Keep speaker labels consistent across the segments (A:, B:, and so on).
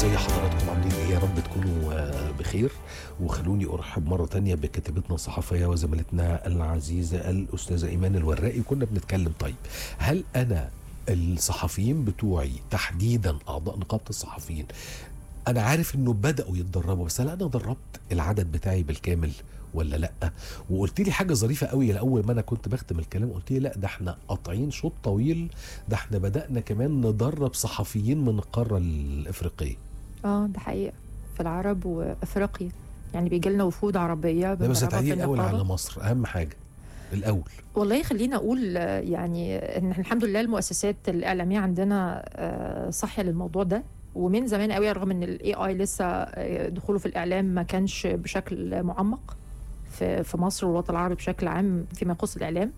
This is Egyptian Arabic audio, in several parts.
A: ازي حضراتكم عاملين ايه يا رب تكونوا آه، بخير وخلوني ارحب مره تانية بكاتبتنا الصحفيه وزميلتنا العزيزه الاستاذه ايمان الوراقي كنا بنتكلم طيب هل انا الصحفيين بتوعي تحديدا اعضاء نقابه الصحفيين انا عارف انه بداوا يتدربوا بس هل انا دربت العدد بتاعي بالكامل ولا لا وقلت لي حاجه ظريفه قوي لاول ما انا كنت بختم الكلام قلت لي لا ده احنا قاطعين شوط طويل ده احنا بدانا كمان ندرب صحفيين من القاره الافريقيه
B: اه ده حقيقة في العرب وافريقيا يعني بيجي لنا وفود عربية
A: ده بس
B: بندربها في
A: تعليق الاول
B: النقابة.
A: على مصر اهم حاجه الاول
B: والله خلينا اقول آه، يعني ان الحمد لله المؤسسات الاعلاميه عندنا آه، صاحيه للموضوع ده ومن زمان قوي رغم ان الاي اي لسه آه، دخوله في الاعلام ما كانش بشكل معمق في في مصر والوطن العربي بشكل عام فيما يخص الاعلام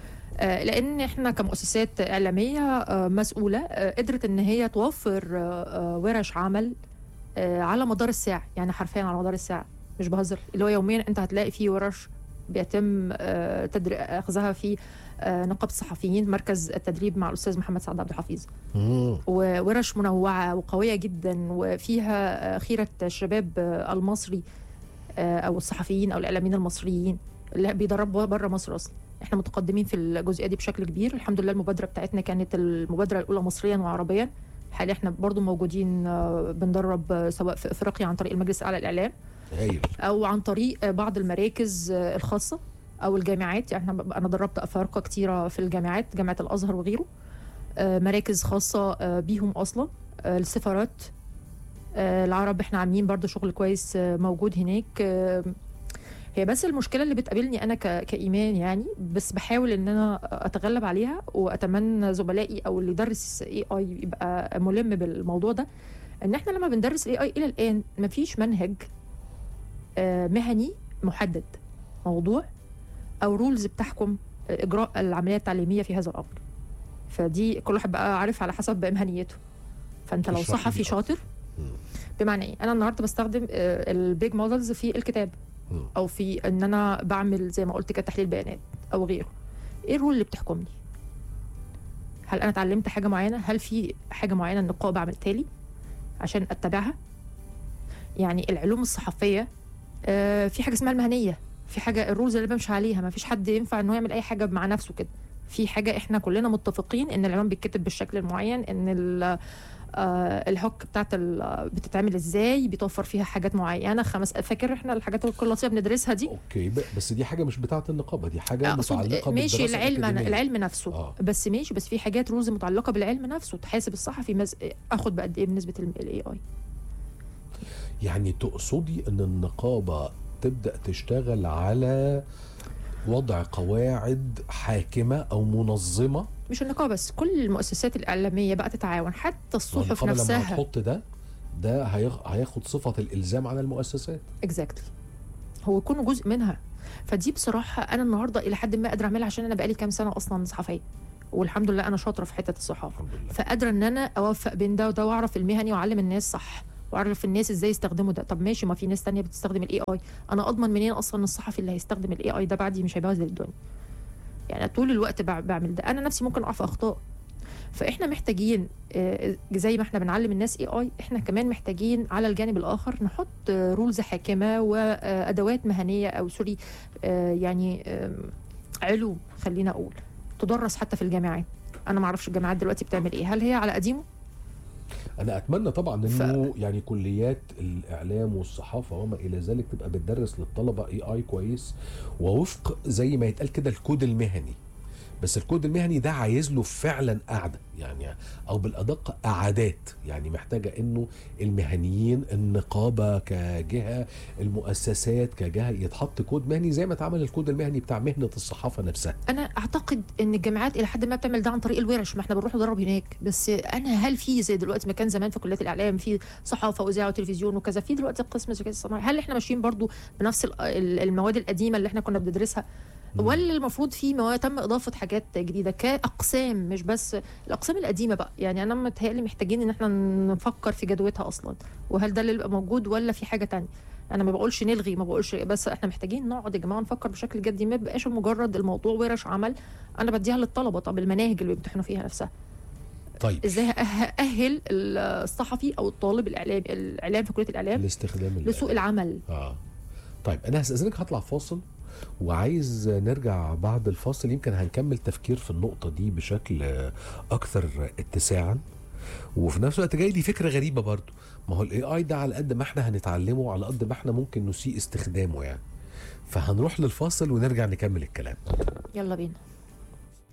B: آه، لان احنا كمؤسسات اعلاميه آه، مسؤوله آه، قدرت ان هي توفر آه، آه، ورش عمل آه، على مدار الساعه يعني حرفيا على مدار الساعه مش بهزر اللي هو يوميا انت هتلاقي فيه ورش بيتم آه، تدر... اخذها في آه، نقابه الصحفيين مركز التدريب مع الاستاذ محمد سعد عبد الحفيظ
A: مم.
B: وورش منوعه وقويه جدا وفيها آه، خيره الشباب آه، المصري آه، او الصحفيين او الاعلاميين المصريين اللي بيدربوا بره مصر اصلا احنا متقدمين في الجزئيه دي بشكل كبير الحمد لله المبادره بتاعتنا كانت المبادره الاولى مصريا وعربيا حاليا احنا برضو موجودين آه، بندرب آه، سواء في افريقيا عن طريق المجلس الاعلى للاعلام
A: هايل
B: او عن طريق بعض المراكز الخاصه او الجامعات يعني احنا انا دربت افارقه كتيره في الجامعات جامعه الازهر وغيره آه، مراكز خاصه آه، بيهم اصلا آه، السفارات آه، العرب احنا عاملين برضو شغل كويس آه، موجود هناك آه، هي بس المشكله اللي بتقابلني انا ك- كايمان يعني بس بحاول ان انا اتغلب عليها واتمنى زملائي او اللي يدرس اي اي يبقى ملم بالموضوع ده ان احنا لما بندرس الاي اي الى الان مفيش منهج آه، مهني محدد موضوع او رولز بتحكم اجراء العمليه التعليميه في هذا الامر فدي كل واحد بقى عارف على حسب مهنيته فانت لو
A: اشرحي
B: صحفي
A: لي
B: شاطر
A: مم.
B: بمعنى ايه انا النهارده بستخدم البيج مودلز في الكتاب
A: مم.
B: او في ان انا بعمل زي ما قلت كده تحليل بيانات او غيره ايه الرول اللي بتحكمني هل انا اتعلمت حاجه معينه هل في حاجه معينه النقابه عملتها لي عشان اتبعها يعني العلوم الصحفيه آه، في حاجه اسمها المهنيه في حاجه الرولز اللي بمشي عليها ما فيش حد ينفع انه يعمل اي حاجه مع نفسه كده في حاجه احنا كلنا متفقين ان العنوان بيتكتب بالشكل المعين ان ال- آه، الهوك بتاعت ال- بتتعمل ازاي بيتوفر فيها حاجات معينه خمس فاكر احنا الحاجات الكلاسيه بندرسها دي
A: اوكي ب- بس دي حاجه مش بتاعه النقابه دي حاجه
B: اقصد
A: متعلقه
B: ماشي
A: بالدراسة
B: العلم
A: الأكاديمية.
B: العلم نفسه
A: آه.
B: بس ماشي بس في حاجات رولز متعلقه بالعلم نفسه تحاسب الصحفي مز... اخد بقد ايه بنسبه الاي اي
A: يعني تقصدي ان النقابه تبدا تشتغل على وضع قواعد حاكمه او منظمه
B: مش النقابه بس كل المؤسسات الاعلاميه بقى تتعاون حتى الصحف
A: النقابه لما
B: نفسها
A: هتحط ده ده هيغ- هياخد صفه الالزام على المؤسسات
B: اكزاكتلي هو يكونوا جزء منها فدي بصراحه انا النهارده الى حد ما قادره اعملها عشان انا بقالي كام سنه اصلا صحفيه والحمد لله انا شاطره في حته الصحافه
A: الحمد لله
B: فقادره ان انا اوفق بين ده وده واعرف المهني واعلم الناس صح واعرف الناس ازاي يستخدموا ده طب ماشي ما في ناس تانية بتستخدم الاي اي انا اضمن منين اصلا الصحفي اللي هيستخدم الاي اي ده بعدي مش هيبوظ الدنيا يعني طول الوقت بع- بعمل ده انا نفسي ممكن اقع في اخطاء فاحنا محتاجين آه، زي ما احنا بنعلم الناس اي اي احنا كمان محتاجين على الجانب الاخر نحط رولز حاكمه وادوات مهنيه او سوري آه، يعني آم، علوم خلينا اقول تدرس حتى في الجامعات انا ما اعرفش الجامعات دلوقتي بتعمل ايه هل هي على قديمه
A: انا اتمنى طبعا
B: ف-
A: انه يعني كليات الاعلام والصحافه وما الى ذلك تبقى بتدرس للطلبه اي اي كويس ووفق زي ما يتقال كده الكود المهني بس الكود المهني ده عايز له فعلا قعده يعني او بالادق قعدات يعني محتاجه انه المهنيين النقابه كجهه المؤسسات كجهه يتحط كود مهني زي ما اتعمل الكود المهني بتاع مهنه الصحافه نفسها
B: انا اعتقد ان الجامعات الى حد ما بتعمل ده عن طريق الورش ما احنا بنروح ندرب هناك بس انا هل في زي دلوقتي ما كان زمان في كليات الاعلام في صحافه واذاعه وتلفزيون وكذا في دلوقتي قسم الذكاء الصناعي هل احنا ماشيين برضو بنفس ال- ال- المواد القديمه اللي احنا كنا بندرسها
A: مم.
B: ولا المفروض في مواد تم اضافه حاجات جديده كاقسام مش بس الاقسام القديمه بقى يعني انا متهيألي محتاجين ان احنا نفكر في جدوتها اصلا وهل ده اللي يبقى موجود ولا في حاجه تانية انا ما بقولش نلغي ما بقولش بس احنا محتاجين نقعد يا جماعه نفكر بشكل جدي ما يبقاش مجرد الموضوع ورش عمل انا بديها للطلبه طب المناهج اللي بيمتحنوا فيها نفسها
A: طيب
B: ازاي أه- اهل الصحفي او الطالب الاعلام الاعلام في كليه الاعلام
A: الاستخدام ال-
B: لسوق العمل
A: اه طيب انا هستاذنك هطلع فاصل وعايز نرجع بعد الفاصل يمكن هنكمل تفكير في النقطة دي بشكل آه، أكثر اتساعا وفي نفس الوقت جاي لي فكرة غريبة برضو ما هو الاي اي ده على قد ما احنا هنتعلمه على قد ما احنا ممكن نسيء استخدامه يعني فهنروح للفاصل ونرجع نكمل الكلام
B: يلا بينا